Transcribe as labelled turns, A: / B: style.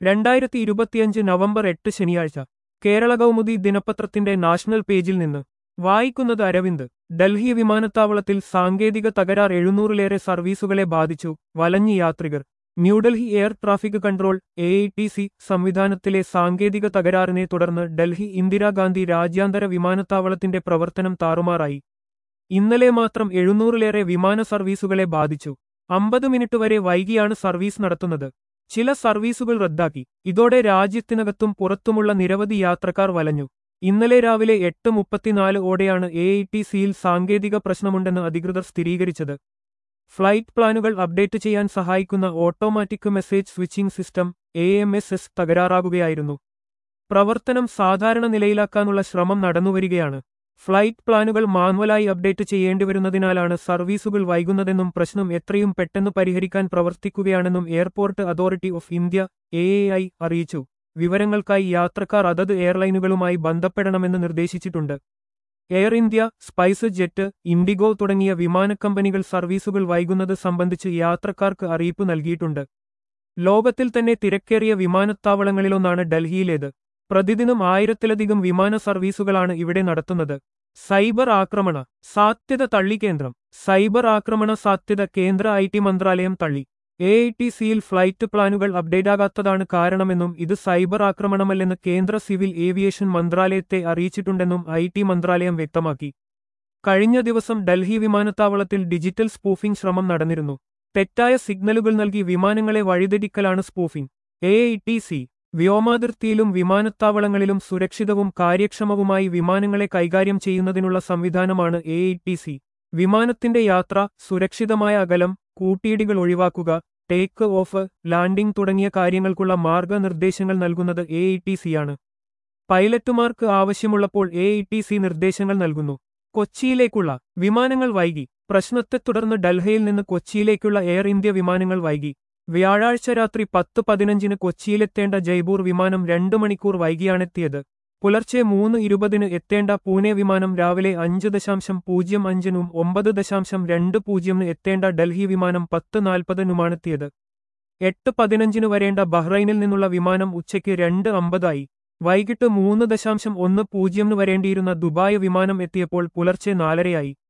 A: രണ്ടായിരത്തി ഇരുപത്തിയഞ്ച് നവംബർ എട്ട് ശനിയാഴ്ച കേരള കൗമുദി ദിനപത്രത്തിന്റെ നാഷണൽ പേജിൽ നിന്ന് വായിക്കുന്നത് അരവിന്ദ് ഡൽഹി വിമാനത്താവളത്തിൽ സാങ്കേതിക തകരാർ എഴുന്നൂറിലേറെ സർവീസുകളെ ബാധിച്ചു വലഞ്ഞ് യാത്രികർ New Delhi air traffic control A T C സംവിധാനത്തിലെ സാങ്കേതിക തകരാറിനെ തുടർന്ന് ഡൽഹി ഇന്ദിരാഗാന്ധി രാജ്യാന്തര വിമാനത്താവളത്തിന്റെ പ്രവർത്തനം താറുമാറായി ഇന്നലെ മാത്രം എഴുന്നൂറിലേറെ വിമാന സർവീസുകളെ ബാധിച്ചു അമ്പത് മിനിറ്റ് വരെ വൈകിയാണ് സർവീസ് നടത്തുന്നത് ചില സർവീസുകൾ റദ്ദാക്കി ഇതോടെ രാജ്യത്തിനകത്തും പുറത്തുമുള്ള നിരവധി യാത്രക്കാർ വലഞ്ഞു ഇന്നലെ രാവിലെ എട്ട് മുപ്പത്തിനാല് ഓടെയാണ് എ ഐ ടി സിയിൽ സാങ്കേതിക പ്രശ്നമുണ്ടെന്ന് അധികൃതർ സ്ഥിരീകരിച്ചത് ഫ്ലൈറ്റ് പ്ലാനുകൾ അപ്ഡേറ്റ് ചെയ്യാൻ സഹായിക്കുന്ന automatic message switching system A M S S തകരാറാകുകയായിരുന്നു പ്രവർത്തനം സാധാരണ നിലയിലാക്കാനുള്ള ശ്രമം നടന്നുവരികയാണ് ഫ്ലൈറ്റ് പ്ലാനുകൾ മാനുവലായി അപ്ഡേറ്റ് ചെയ്യേണ്ടിവരുന്നതിനാലാണ് സർവീസുകൾ വൈകുന്നതെന്നും പ്രശ്നം എത്രയും പെട്ടെന്ന് പരിഹരിക്കാൻ പ്രവർത്തിക്കുകയാണെന്നും airport authority of India A അറിയിച്ചു വിവരങ്ങൾക്കായി യാത്രക്കാർ അതത് എയർലൈനുകളുമായി ബന്ധപ്പെടണമെന്ന് നിർദ്ദേശിച്ചിട്ടുണ്ട് എയർ ഇന്ത്യ സ്പൈസ് ജെറ്റ് ഇൻഡിഗോ തുടങ്ങിയ വിമാനക്കമ്പനികൾ സർവീസുകൾ വൈകുന്നത് സംബന്ധിച്ച് യാത്രക്കാർക്ക് അറിയിപ്പ് നൽകിയിട്ടുണ്ട് ലോകത്തിൽ തന്നെ തിരക്കേറിയ വിമാനത്താവളങ്ങളിലൊന്നാണ് ഡൽഹിയിലേത് പ്രതിദിനം ആയിരത്തിലധികം വിമാന സർവീസുകളാണ് ഇവിടെ നടത്തുന്നത് സൈബർ ആക്രമണ സാധ്യത തള്ളി കേന്ദ്രം സൈബർ ആക്രമണ സാധ്യത കേന്ദ്ര ഐ ടി മന്ത്രാലയം തള്ളി എ ഐ ടി സിയിൽ ഫ്ലൈറ്റ് പ്ലാനുകൾ അപ്ഡേറ്റാകാത്തതാണ് കാരണമെന്നും ഇത് സൈബർ ആക്രമണമല്ലെന്ന് കേന്ദ്ര സിവിൽ ഏവിയേഷൻ മന്ത്രാലയത്തെ അറിയിച്ചിട്ടുണ്ടെന്നും ഐ ടി മന്ത്രാലയം വ്യക്തമാക്കി കഴിഞ്ഞ ദിവസം ഡൽഹി വിമാനത്താവളത്തിൽ ഡിജിറ്റൽ സ്പൂഫിംഗ് ശ്രമം നടന്നിരുന്നു തെറ്റായ സിഗ്നലുകൾ നൽകി വിമാനങ്ങളെ വഴിതെറ്റിക്കലാണ് spoofing A I T C വ്യോമാതിർത്തിയിലും വിമാനത്താവളങ്ങളിലും സുരക്ഷിതവും കാര്യക്ഷമവുമായി വിമാനങ്ങളെ കൈകാര്യം ചെയ്യുന്നതിനുള്ള സംവിധാനമാണ് എ ഐ ടി സി വിമാനത്തിന്റെ യാത്ര സുരക്ഷിതമായ അകലം കൂട്ടിയിടികൾ ഒഴിവാക്കുക ടേക്ക് ഓഫ് ലാൻഡിംഗ് തുടങ്ങിയ കാര്യങ്ങൾക്കുള്ള മാർഗനിർദ്ദേശങ്ങൾ നൽകുന്നത് എ ഐ ടി സിയാണ് പൈലറ്റുമാർക്ക് ആവശ്യമുള്ളപ്പോൾ എ ഐ ടി സി നിർദ്ദേശങ്ങൾ നൽകുന്നു കൊച്ചിയിലേക്കുള്ള വിമാനങ്ങൾ വൈകി പ്രശ്നത്തെ തുടർന്ന് ഡൽഹിയിൽ നിന്ന് കൊച്ചിയിലേക്കുള്ള എയർ ഇന്ത്യ വിമാനങ്ങൾ വൈകി വ്യാഴാഴ്ച രാത്രി പത്ത് പതിനഞ്ചിന് കൊച്ചിയിലെത്തേണ്ട ജയ്പൂർ വിമാനം രണ്ടു മണിക്കൂർ വൈകിയാണെത്തിയത് പുലർച്ചെ മൂന്ന് ഇരുപതിന് എത്തേണ്ട പൂനെ വിമാനം രാവിലെ അഞ്ച് ദശാംശം പൂജ്യം അഞ്ചിനും ഒമ്പത് ദശാംശം രണ്ട് പൂജ്യമിന് എത്തേണ്ട ഡൽഹി വിമാനം പത്ത് നാൽപ്പതിനുമാണെത്തിയത് എട്ട് പതിനഞ്ചിന് വരേണ്ട ബഹ്റൈനിൽ നിന്നുള്ള വിമാനം ഉച്ചയ്ക്ക് രണ്ട് അമ്പതായി വൈകിട്ട് മൂന്ന് ദശാംശം ഒന്ന് പൂജ്യമിന് വരേണ്ടിയിരുന്ന ദുബായ് വിമാനം എത്തിയപ്പോൾ പുലർച്ചെ നാലരയായി